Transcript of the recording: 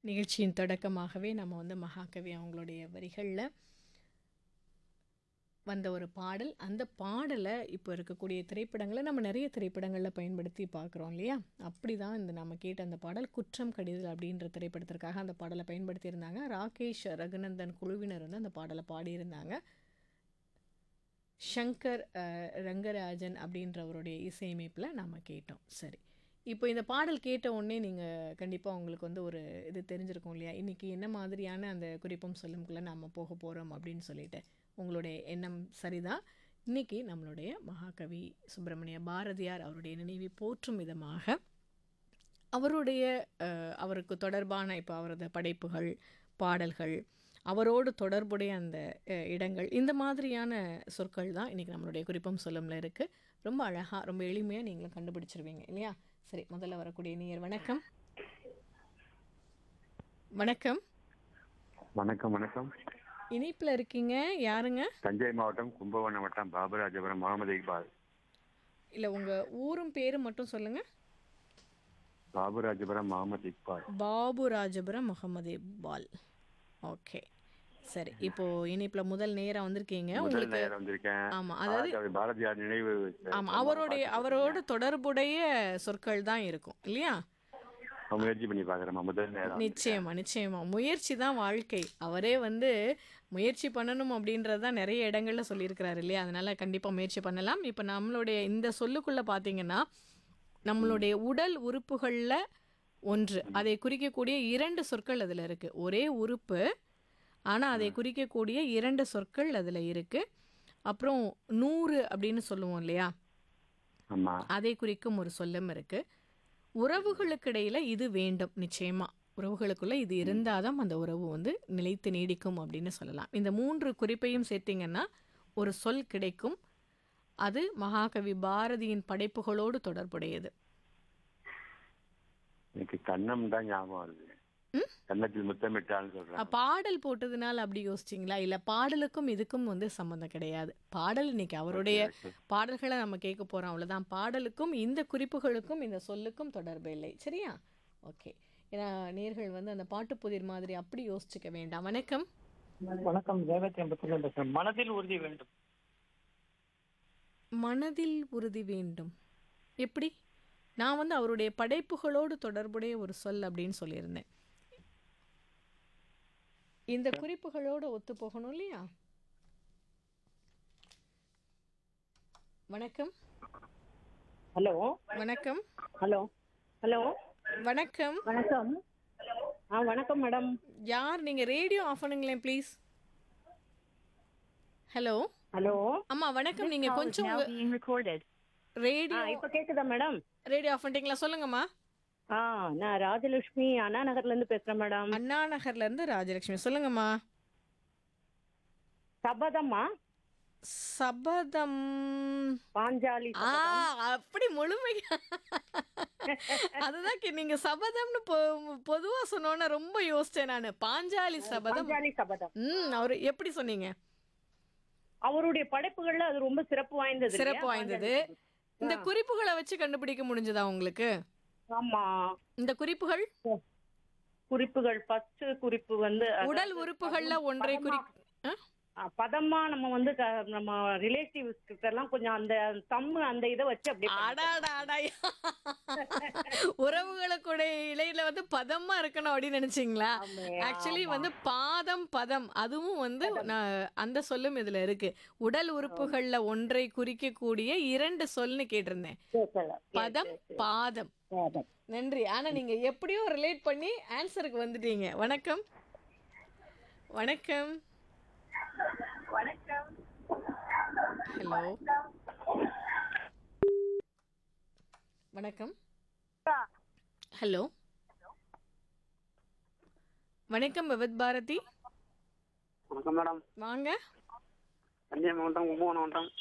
நிகழ்ச்சியின் தொடக்கமாகவே நம்ம வந்து மகாகவி அவங்களுடைய வரிகளில் வந்த ஒரு பாடல் அந்த பாடலை இப்போ இருக்கக்கூடிய திரைப்படங்களை நம்ம நிறைய திரைப்படங்களில் பயன்படுத்தி பார்க்குறோம் இல்லையா அப்படி தான் இந்த நம்ம கேட்ட அந்த பாடல் குற்றம் கடிதல் அப்படின்ற திரைப்படத்திற்காக அந்த பாடலை பயன்படுத்தியிருந்தாங்க ராகேஷ் ரகுநந்தன் குழுவினர் வந்து அந்த பாடலை பாடியிருந்தாங்க ஷங்கர் அஹ், ரங்கராஜன் அப்படின்றவருடைய இசையமைப்பில் நம்ம கேட்டோம் சரி இப்போ இந்த பாடல் கேட்ட உடனே நீங்கள் கண்டிப்பாக உங்களுக்கு வந்து ஒரு இது தெரிஞ்சிருக்கும் இல்லையா இன்றைக்கி என்ன மாதிரியான அந்த குறிப்பும் சொல்லும்குள்ளே நம்ம போக போகிறோம் அப்படின்னு சொல்லிட்டு உங்களுடைய எண்ணம் சரிதான் இன்றைக்கி நம்மளுடைய மகாகவி சுப்பிரமணிய பாரதியார் அவருடைய நினைவை போற்றும் விதமாக அவருடைய அஹ், அவருக்கு தொடர்பான இப்போ அவரது படைப்புகள் பாடல்கள் அவரோடு தொடர்புடைய அந்த அஹ், இடங்கள் இந்த மாதிரியான சொற்கள் தான் இன்றைக்கி நம்மளுடைய குறிப்பம் சொல்லும்ல இருக்குது ரொம்ப அழகாக ரொம்ப எளிமையாக நீங்களும் கண்டுபிடிச்சிருவீங்க இல்லையா சரி முதல்ல வரக்கூடிய நீர் வணக்கம் வணக்கம் வணக்கம் வணக்கம் இணைப்பில் இருக்கீங்க யாருங்க தஞ்சை மாவட்டம் கும்பகோணம் வட்டம் பாபராஜபுரம் முகமது இக்பால் இல்லை உங்கள் ஊரும் பேரும் மட்டும் சொல்லுங்கள் பாபுராஜபுரம் முகமது இக்பால் பாபு ராஜபுரம் முகமது இக்பால் ஓகே சரி இப்போ இணைப்பில் முதல் நேரம் வந்திருக்கீங்க முதல் உங்களுக்கு நேரம் வந்திருக்கேன் ஆமா அதாவது மகாகவி பாரதியார் நினைவு ஆமா அவருடைய அவரோடு தொடர்புடைய சொற்கள் தான் இருக்கும் இல்லையா முயற்சி பண்ணி பாக்குறேன் முதல் நேரம் நிச்சயமா நிச்சயமா முயற்சி தான் வாழ்க்கை அவரே வந்து முயற்சி பண்ணணும் அப்படின்றது தான் நிறைய இடங்கள்ல சொல்லியிருக்கிறாரு இல்லையா அதனால கண்டிப்பா முயற்சி பண்ணலாம் இப்போ நம்மளுடைய இந்த சொல்லுக்குள்ள பார்த்தீங்கன்னா நம்மளுடைய உடல் உறுப்புகளில் ஒன்று அதை குறிக்கக்கூடிய இரண்டு சொற்கள் அதில் இருக்கு ஒரே உறுப்பு ஆனால் அதை குறிக்கக்கூடிய இரண்டு சொற்கள் அதில் இருக்கு அப்புறம் நூறு அப்படின்னு சொல்லுவோம் இல்லையா ஆமா அதை குறிக்கும் ஒரு சொல்லும் இருக்கு உறவுகளுக்கு இடையில இது வேண்டும் நிச்சயமா உறவுகளுக்குள்ள இது இருந்தாதான் அந்த உறவு வந்து நிலைத்து நீடிக்கும் அப்படின்னு சொல்லலாம் இந்த மூன்று குறிப்பையும் சேர்த்தீங்கன்னா ஒரு சொல் கிடைக்கும் அது மகாகவி பாரதியின் படைப்புகளோடு தொடர்புடையது எனக்கு கண்ணம் தான் ஞாபகம் வருது கன்னத்தில் முத்தமிட்டான்னு அ, சொல்றேன் பாடல் போட்டதுனால அப்படி யோசிச்சிங்களா இல்ல பாடலுக்கும் இதுக்கும் வந்து சம்மந்தம் கிடையாது பாடல் இன்னைக்கு அவருடைய பாடல்களை நம்ம கேட்க போறோம் அவ்வளவுதான் பாடலுக்கும் இந்த குறிப்புகளுக்கும் இந்த சொல்லுக்கும் தொடர்பு இல்லை சரியா ஓகே ஏன்னா நேர்கள் வந்து அந்த பாட்டு புதிர் மாதிரி அப்படி யோசிச்சுக்க வேண்டாம் வணக்கம் வணக்கம் தேவத்தி அம்பத்துல பேசுறேன் மனதில் உறுதி வேண்டும் மனதில் உறுதி வேண்டும் எப்படி நான் வந்து அவருடைய படைப்புகளோடு தொடர்புடைய ஒரு சொல் அப்படின்னு சொல்லியிருந்தேன் இந்த குறிப்புகளோடு ஒத்து போகணும் இல்லையா வணக்கம் ஹலோ வணக்கம் ஹலோ ஹலோ வணக்கம் வணக்கம் ஆ வணக்கம் மேடம் யார் நீங்க ரேடியோ ஆஃப் பண்ணுங்களேன் ப்ளீஸ் ஹலோ ஹலோ அம்மா வணக்கம் நீங்க கொஞ்சம் ஆ ரேடியோ இப்ப கேக்குதா மேடம் ரேடியோ ஆஃப் பண்ணிட்டீங்களா சொல்லுங்கம்மா ஆ நான் ராஜலட்சுமி அண்ணா நகர்ல இருந்து பேசுறேன் மேடம் அண்ணா நகர்ல இருந்து ராஜலட்சுமி சொல்லுங்கம்மா சபதம்மா சபதம் பாஞ்சாலி ஆ அப்படி முழுமையா அதுதான் கே- நீங்க சபதம்னு பொ- பொதுவா சொன்னோன்னே ரொம்ப யோசிச்சேன் நானு பாஞ்சாலி சபதம் பாஞ்சாலி சபதம் ம் அவரு எப்படி சொன்னீங்க அவருடைய படைப்புகள்ல அது ரொம்ப சிறப்பு வாய்ந்தது இல்லையா? சிறப்பு வாய்ந்தது இந்த குறிப்புகளை வச்சு கண்டுபிடிக்க முடிஞ்சதா உங்களுக்கு ஆமா இந்த குறிப்புகள் குறிப்புகள் ஃபர்ஸ்ட் குறிப்பு வந்து உடல் உறுப்புகள்ல ஒன்றை குறி ஆ? ஆ, பதமா நம்ம வந்து க- நம்ம ரிலேட்டிவ்ஸ் கிட்ட எல்லாம் கொஞ்சம் அந்த தம்மு அந்த இதை வச்சு அப்படியே அடாடாடா. உறவுகளுக்குடைய இடையில வந்து பதமா இருக்கணும் அப்படின்னு நினைச்சீங்களா ஆக்சுவலி வந்து பாதம் பதம் அதுவும் வந்து நான் அந்த சொல்லும் இதுல இருக்கு உடல் உறுப்புகள்ல ஒன்றை குறிக்கக்கூடிய இரண்டு சொல்னு கேட்டிருந்தேன் கேட்கல. பதம் பாதம் பதம். நன்றி ஆனா நீங்க எப்படியோ ரிலேட் பண்ணி ஆன்சருக்கு வந்துட்டீங்க வணக்கம் வணக்கம் ஹலோ வணக்கம் ஹலோ வணக்கம் விவத் பாரதி வணக்கம் மேடம் வாங்க தஞ்சை மாவட்டம் கும்பகோணம் மாவட்டம்